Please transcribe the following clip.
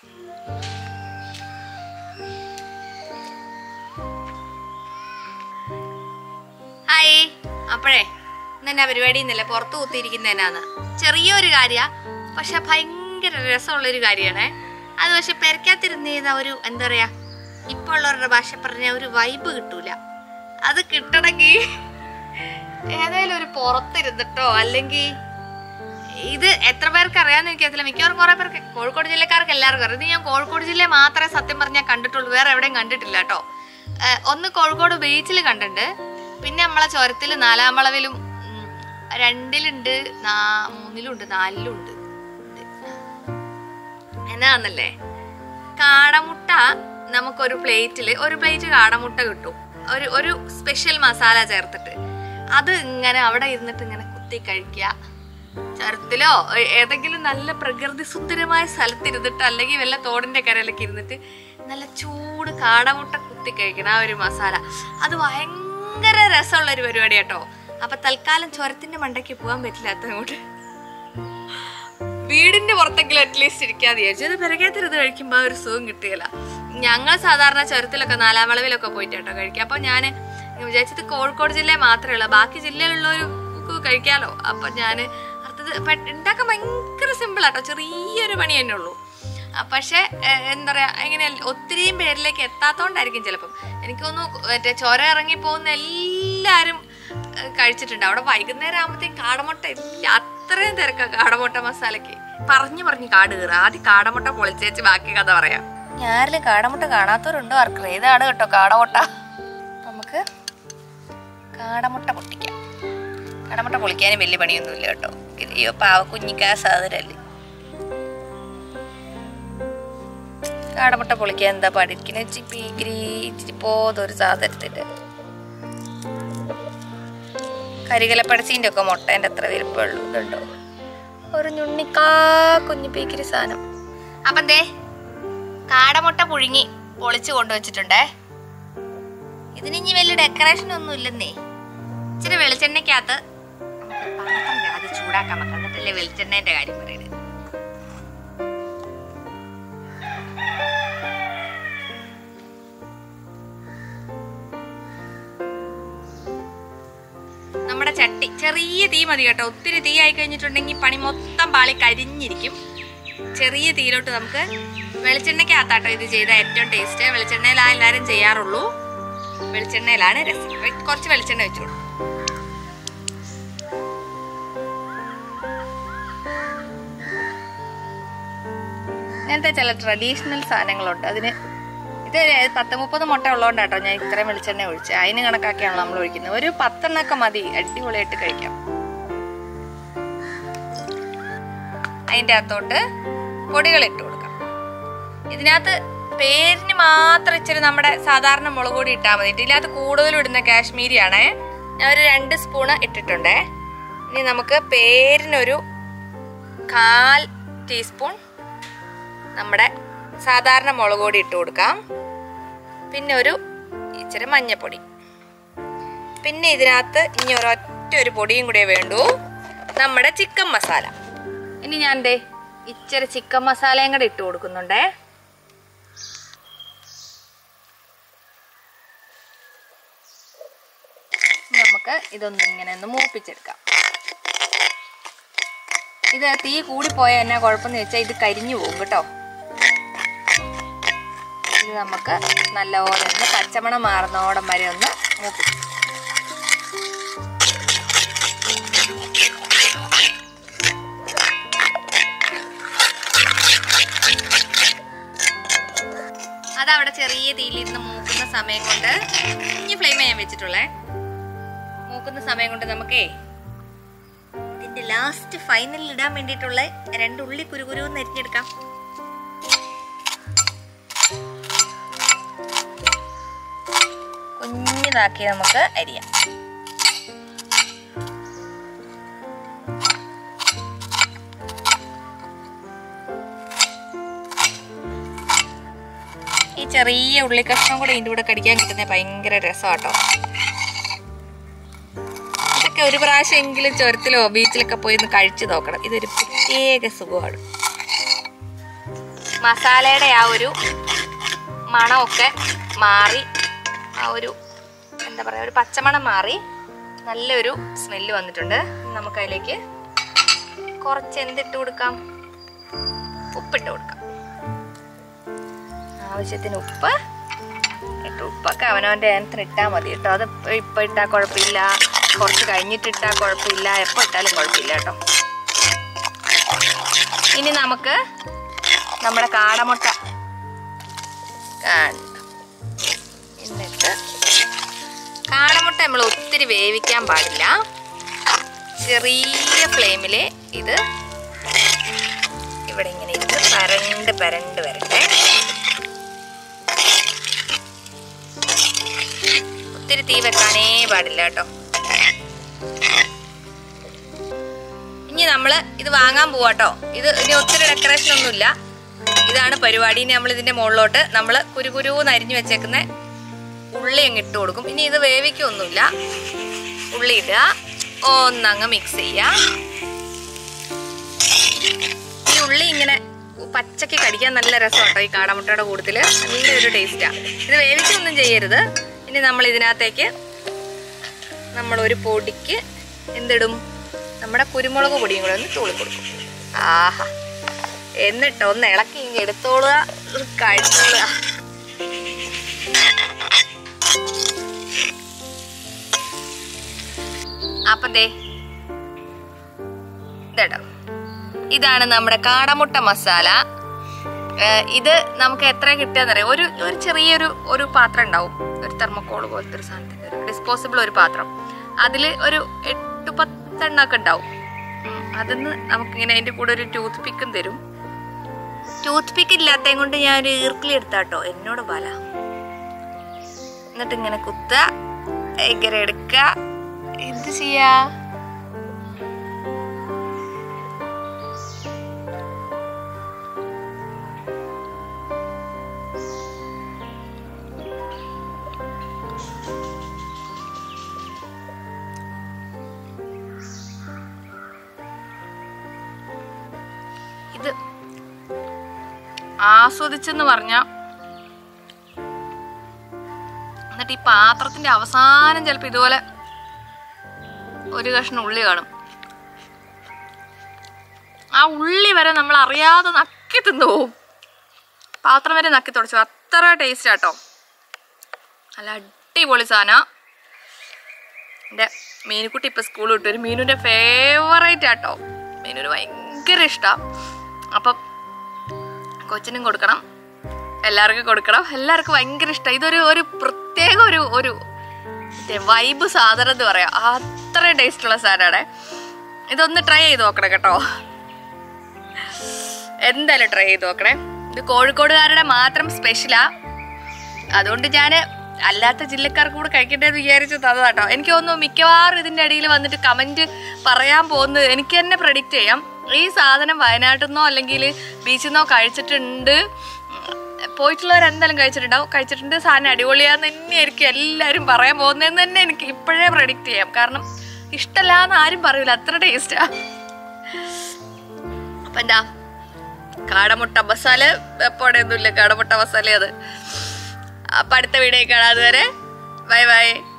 Hi അപ്പോഴേ ഇന്നെന്നാ പരിപാടി ഇന്നല്ലേ പുറത്ത് കുത്തിയിരിക്കുന്നതിനാന്ന് ചെറിയൊരു കാര്യ പക്ഷെ ഭയങ്കര രസമുള്ളൊരു കാര്യമാണേ അത് പക്ഷെ പെരക്കാത്തിരുന്ന് ചെയ്ത ഒരു എന്താ പറയാ ഇപ്പൊ ഉള്ളവരുടെ ഭാഷ പറഞ്ഞ ഒരു വൈബ് കിട്ടൂല അത് കിട്ടണമെങ്കിൽ ഏതായാലും ഒരു പുറത്തിരുന്നിട്ടോ അല്ലെങ്കിൽ ഇത് എത്ര പേർക്ക് അറിയാന്ന് എനിക്കറിയില്ല മിക്കവാറും കുറെ പേർക്ക് കോഴിക്കോട് ജില്ലക്കാർക്ക് എല്ലാവർക്കും അറിയാം ഇത് ഞാൻ കോഴിക്കോട് ജില്ലയെ മാത്രമേ സത്യം പറഞ്ഞാൽ കണ്ടിട്ടുള്ളൂ വേറെ എവിടെയും കണ്ടിട്ടില്ല കേട്ടോ ഏഹ് ഒന്ന് കോഴിക്കോട് ബീച്ചിൽ കണ്ടിട്ടുണ്ട് പിന്നെ നമ്മളെ ചുരത്തിൽ നാലാം വളവിലും ഉം, രണ്ടിലുണ്ട് നാ- മൂന്നിലുണ്ട് നാലിലുണ്ട് എന്നാന്നല്ലേ കാടമുട്ട നമുക്കൊരു പ്ലേറ്റിൽ ഒരു പ്ലേറ്റ് കാടമുട്ട കിട്ടും ഒരു ഒരു സ്പെഷ്യൽ മസാല ചേർത്തിട്ട് അത് ഇങ്ങനെ അവിടെ ഇരുന്നിട്ട് ഇങ്ങനെ കുത്തി കഴിക്കുക ചരത്തിലോ ഏ- ഏതെങ്കിലും നല്ല പ്രകൃതി സുന്ദരമായ സ്ഥലത്തിരുന്നിട്ട് അല്ലെങ്കിൽ വല്ല തോടിന്റെ കരയിലൊക്കെ ഇരുന്നിട്ട് നല്ല ചൂട് കാടമുട്ട കുത്തി കഴിക്കണം ആ ഒരു മസാല അത് ഭയങ്കര രസമുള്ള ഒരു പരിപാടി കേട്ടോ അപ്പൊ തൽക്കാലം ചുരത്തിന്റെ മണ്ടയ്ക്ക് പോകാൻ പറ്റില്ല അങ്ങോട്ട് വീടിന്റെ പുറത്തെങ്കിലും അറ്റ്ലീസ്റ്റ് ഇരിക്കാതെ വിചാരിച്ചു അത് പിറകേത്തിരുന്ന് കഴിക്കുമ്പോൾ ആ ഒരു സുഖം കിട്ടുകയില്ല ഞങ്ങൾ സാധാരണ ചുരത്തിലൊക്കെ നാലാം വളവിലൊക്കെ പോയിട്ട് കേട്ടോ കഴിക്കുക അപ്പൊ ഞാൻ വിചാരിച്ചത് കോഴിക്കോട് ജില്ലയിൽ മാത്രമേ ഉള്ളൂ ബാക്കി ജില്ലയിലുള്ളവർക്ക് കഴിക്കാലോ അപ്പൊ ഞാൻ അർത്ഥത് ഉണ്ടാക്കാൻ ഭയങ്കര സിമ്പിൾ ആട്ടോ ചെറിയൊരു പണി തന്നെ ഉള്ളൂ ആ, പക്ഷെ ഏഹ്, എന്താ പറയാ എങ്ങനെ ഒത്തിരിയും പേരിലേക്ക് എത്താത്തോണ്ടായിരിക്കും ചിലപ്പം എനിക്ക് തോന്നുന്നു മറ്റേ ചൊര ഇറങ്ങി പോകുന്ന എല്ലാരും ഏഹ്, കഴിച്ചിട്ടുണ്ട് അവിടെ വൈകുന്നേരം ആകുമ്പോഴത്തേക്കും കാടമുട്ട ഇല്ല അത്രയും തിരക്കാ കാടമുട്ട മസാലക്ക് പറഞ്ഞു പറഞ്ഞു കാട് കയറുക ആദ്യം കാടമുട്ട പൊളിച്ചേച്ച് ബാക്കി കഥ പറയാം ഞാരില് കാടമുട്ട കാണാത്തവരുണ്ടോ ആർക്കും ഇതാണ് കേട്ടോ കാടമുട്ട നമുക്ക് കാടമുട്ട പൊട്ടിക്കാം കാടമുട്ട പൊളിക്കാനും വലിയ പണിയൊന്നുമില്ല കേട്ടോ അയ്യോ പാവ കുഞ്ഞിക്കാ സാധനല്ലേ കാടമുട്ട പൊളിക്കാൻ എന്താ പഠിക്കുന്നത് ചിപ്പി ഗ്രീ ഇച്ചിരി പോതൊരു സാധനത്തിൻ്റെ കരികലപ്പടച്ചീൻ്റെ ഒക്കെ മുട്ടേൻ്റെ അത്ര വലുപ്പമുള്ളൂ ഇതുണ്ടോ ഒരു ഞുണ്ണിക്കാ കുഞ്ഞു പീക്കിരി സാധനം അപ്പം ദേ കാടമുട്ട പുഴുങ്ങി പൊളിച്ച് കൊണ്ടുവച്ചിട്ടുണ്ടേ ഇതിനിഞ്ഞി വലിയ ഡെക്കറേഷൻ ഒന്നും ഇല്ലെന്നേ ഇച്ചിരി വെളിച്ചെണ്ണയ്ക്കകത്ത് നമുക്ക് പാത്രം അത് ചൂടാക്കാൻ വെക്കാം എന്നിട്ടല്ലേ വെളിച്ചെണ്ണേന്റെ കാര്യം പറയുന്നത് നമ്മുടെ ചട്ടി ചെറിയ തീ മതി കേട്ടോ ഒത്തിരി തീ ആയി കഴിഞ്ഞിട്ടുണ്ടെങ്കിൽ പണി മൊത്തം പാളി കരിഞ്ഞിരിക്കും ചെറിയ തീയിലോട്ട് നമുക്ക് വെളിച്ചെണ്ണയ്ക്കകത്താട്ടോ ഇത് ചെയ്ത ഏറ്റവും ടേസ്റ്റ് വെളിച്ചെണ്ണയിലാണ് എല്ലാവരും ചെയ്യാറുള്ളൂ വെളിച്ചെണ്ണയിലാണ് രസം വെ- കുറച്ച് വെളിച്ചെണ്ണ വെച്ചോളൂ ഇങ്ങനത്തെ ചില ട്രഡീഷണൽ സാധനങ്ങളുണ്ട് അതിന് ഇത് ഒരു പത്ത് മുപ്പത് മുട്ട ഉള്ളതുകൊണ്ടാട്ടോ ഞാൻ ഇത്രയും വെളിച്ചെണ്ണ ഒഴിച്ചത് അതിന് കണക്കാക്കിയാണല്ലോ നമ്മൾ ഒഴിക്കുന്നത് ഒരു പത്തെണ്ണൊക്കെ മതി അടിപൊളിയായിട്ട് കഴിക്കാം അതിൻ്റെ അകത്തോട്ട് പൊടികൾ ഇട്ട് കൊടുക്കാം ഇതിനകത്ത് പേരിന് മാത്രം ഇച്ചിരി നമ്മുടെ സാധാരണ മുളക് പൊടി ഇട്ടാൽ മതി ഇതിനകത്ത് കൂടുതലും ഇടുന്ന കാശ്മീരിയാണേ ഞാൻ ഒരു രണ്ട് സ്പൂണ് ഇട്ടിട്ടുണ്ടേ ഇനി നമുക്ക് പേരിനൊരു കാൽ ടീസ്പൂൺ നമ്മുടെ സാധാരണ മുളക് പൊടി ഇട്ട് കൊടുക്കാം പിന്നെ ഒരു ഇച്ചിരി മഞ്ഞപ്പൊടി പിന്നെ ഇതിനകത്ത് ഇനി ഒരൊറ്റ ഒരു പൊടിയും കൂടെ വേണ്ടൂ നമ്മുടെ ചിക്കൻ മസാല ഇനി ഞാൻ ദേ ഇച്ചിരി ചിക്കൻ മസാലയും കൂടെ ഇട്ട് കൊടുക്കുന്നുണ്ടേ നമുക്ക് ഇതൊന്നും ഇങ്ങനെ ഒന്ന് മൂപ്പിച്ചെടുക്കാം ഇത് തീ കൂടിപ്പോയാൽ എന്നാ കുഴപ്പമെന്ന് വെച്ചാൽ ഇത് കരിഞ്ഞു പോകും കേട്ടോ ഇത് നമുക്ക് നല്ലപോലെ ഒന്ന് പച്ചമണം മാറുന്നോടം വരെ ഒന്ന് മൂപ്പിക്കാം അതവിടെ ചെറിയ തീയിലിരുന്ന് മൂക്കുന്ന സമയം കൊണ്ട് കുഞ്ഞു ഫ്ലെയിം ഞാൻ വെച്ചിട്ടുള്ളേ മൂക്കുന്ന സമയം കൊണ്ട് നമുക്കേ ഇതിന്റെ ലാസ്റ്റ് ഫൈനലിൽ ഇടാൻ വേണ്ടിയിട്ടുള്ള രണ്ട് ഉള്ളി കുരുകുരു എന്ന് അരിഞ്ഞെടുക്കാം കുഞ്ഞിതാക്കി നമുക്ക് അരിയാം ഈ ചെറിയ ഉള്ളിക്കഷ്ണം കൂടെ ഇതിൻ്റെ കൂടെ കടിക്കാൻ കിട്ടുന്ന ഭയങ്കര രസമാട്ടോ ഇതൊക്കെ ഒരു പ്രാവശ്യമെങ്കിലും ചുരത്തിലോ ബീച്ചിലൊക്കെ പോയി ഒന്ന് കഴിച്ചു നോക്കണം ഇതൊരു പ്രത്യേക സുഖമാണ് മസാലയുടെ ആ ഒരു മണമൊക്കെ മാറി ആ ഒരു എന്താ പറയുക ഒരു പച്ചമണം മാറി നല്ലൊരു സ്മെല്ല് വന്നിട്ടുണ്ട് നമുക്ക് അതിലേക്ക് കുറച്ച് എന്തിട്ട് കൊടുക്കാം ഉപ്പിട്ട് കൊടുക്കാം ആവശ്യത്തിന് ഉപ്പ് ഇട്ട് ഉപ്പൊക്കെ അവനവൻ്റെ ഏനത്തിന് ഇട്ടാൽ മതി കേട്ടോ അത് ഇപ്പം ഇട്ടാൽ കുഴപ്പമില്ല കുറച്ച് കഴിഞ്ഞിട്ട് ഇട്ടാൽ കുഴപ്പമില്ല എപ്പോൾ ഇട്ടാലും കുഴപ്പമില്ല കേട്ടോ ഇനി നമുക്ക് നമ്മുടെ കാടമുട്ട കണ്ടോ. എന്നിട്ട് കാടമുട്ട നമ്മൾ ഒത്തിരി വേവിക്കാൻ പാടില്ല ചെറിയ ഫ്ലെയിമിൽ ഇത് ഇവിടെ ഇങ്ങനെ ഇരുന്ന് പരണ്ട് പരണ്ട് വരട്ടെ ഒത്തിരി തീ വെക്കാനേ പാടില്ല കേട്ടോ ഇനി നമ്മള് ഇത് വാങ്ങാൻ പോവാട്ടോ ഇത് ഇനി ഒത്തിരി ഡെക്കറേഷൻ ഒന്നുമില്ല ഇതാണ് പരിപാടി ഇനി നമ്മൾ ഇതിന്റെ മുകളിലോട്ട് നമ്മൾ കുരുകുരുന്ന് അരിഞ്ഞു വെച്ചേക്കുന്ന ഉള്ളി അങ്ങ് ഇട്ട് കൊടുക്കും ഇനി ഇത് വേവിക്കൊന്നുമില്ല ഉള്ളി ഇടുക ഒന്നങ്ങ് മിക്സ് ചെയ്യുക ഈ ഉള്ളി ഇങ്ങനെ പച്ചക്ക് കടിക്കാൻ നല്ല രസമാട്ടോ ഈ കാടമുട്ടയുടെ കൂട്ടത്തില് നല്ലൊരു ടേസ്റ്റാ ഇത് വേവിക്കൊന്നും ചെയ്യരുത് ഇനി നമ്മൾ ഇതിനകത്തേക്ക് നമ്മൾ ഒരു പൊടിക്ക് എന്തിടും നമ്മുടെ കുരുമുളക് പൊടിയും കൂടെ ഒന്ന് തൂളി കൊടുക്കും ആഹാ എന്നിട്ട് ഒന്ന് ഇളക്കി ഇങ്ങ് എടുത്തോളുക കഴിച്ചോളുക അപ്പൊ ദേ ഇതട്ടോ ഇതാണ് നമ്മുടെ കാടമുട്ട മസാല ഏഹ് ഇത് നമുക്ക് എത്ര കിട്ടുകയെന്നറിയാം ഒരു ഒരു ചെറിയൊരു ഒരു പാത്രം ഉണ്ടാവും ഒരു തെർമക്കോൾ പോലത്തെ ഒരു സാധനത്തിന്റെ ഒരു ഡിസ്പോസിബിൾ ഒരു പാത്രം അതിൽ ഒരു എട്ട് പത്തെണ്ണൊക്കെ ഉണ്ടാവും ഉം, അതിന്ന് നമുക്കിങ്ങനെ അതിന്റെ കൂടെ ഒരു ടൂത്ത് പിക്കും തരും ടൂത്ത് പിക്ക് ഇല്ലാത്തതും കൊണ്ട് ഞാൻ ഒരു ഈർക്കിലി എടുത്താട്ടോ എന്നോട് ബല എന്നിട്ട് ഇങ്ങനെ കുത്തുക ഇങ്ങനെ എടുക്കുക എന്ത് ചെയ്യാ ഇത് ആസ്വദിച്ചെന്ന് പറഞ്ഞ എന്നിട്ട് ഈ പാത്രത്തിന്റെ അവസാനം ചിലപ്പോ ഇതുപോലെ ഒരു കഷ്ണം ഉള്ളി കാണും ആ ഉള്ളി വരെ നമ്മൾ അറിയാതെ നക്കി തിന്നു പോവും പാത്രം വരെ നക്കി തുടച്ചു അത്ര ടേസ്റ്റ് ആട്ടോ നല്ല അടിപൊളി സാധന എൻ്റെ മീനുക്കുട്ടി ഇപ്പൊ സ്കൂൾ വിട്ടു ഒരു മീനുന്റെ ഫേവറേറ്റ് ആട്ടോ മീനുന് ഭയങ്കര ഇഷ്ടമാണ് അപ്പം കൊച്ചിനും കൊടുക്കണം എല്ലാവർക്കും കൊടുക്കണം എല്ലാവർക്കും ഭയങ്കര ഇഷ്ടം ഇതൊരു ഒരു പ്രത്യേക ഒരു ഒരു വൈബ് സാധനം എന്ന് പറയാം അത്ര ടേസ്റ്റ് ഉള്ള സാധനമാണ് ഇതൊന്ന് ട്രൈ ചെയ്ത് നോക്കണം കേട്ടോ എന്തായാലും ട്രൈ ചെയ്ത് നോക്കണേ ഇത് കോഴിക്കോടുകാരുടെ മാത്രം സ്പെഷ്യലാ അതുകൊണ്ട് ഞാൻ അല്ലാത്ത ജില്ലക്കാർക്ക് കൂടെ കഴിക്കട്ടെ എന്ന് വിചാരിച്ചു തന്നതാട്ടോ എനിക്ക് തോന്നുന്നു മിക്കവാറും ഇതിന്റെ അടിയിൽ വന്നിട്ട് കമന്റ് പറയാൻ പോകുന്നത് എനിക്ക് തന്നെ പ്രഡിക്റ്റ് ചെയ്യാം ഈ സാധനം വയനാട്ടിൽ നിന്നോ അല്ലെങ്കിൽ ബീച്ചിൽ നിന്നോ കഴിച്ചിട്ടുണ്ട് പോയിട്ടുള്ളവർ എന്തായാലും കഴിച്ചിട്ടുണ്ടാവും കഴിച്ചിട്ടുണ്ട് സാധനം അടിപൊളിയാന്ന് തന്നെയായിരിക്കും എല്ലാവരും പറയാൻ പോകുന്നതെന്ന് തന്നെ എനിക്ക് ഇപ്പോഴേ പ്രഡിക്റ്റ് ചെയ്യാം കാരണം ഇഷ്ടമല്ലാന്ന് ആരും പറയൂല അത്ര ടേസ്റ്റാ അപ്പൊ എന്താ കാടമുട്ട മസാല എപ്പോഴൊന്നുമില്ല കാടമുട്ട മസാല അത് അപ്പൊ അടുത്ത വീഡിയോ കാണാതെ വരെ ബൈ ബൈ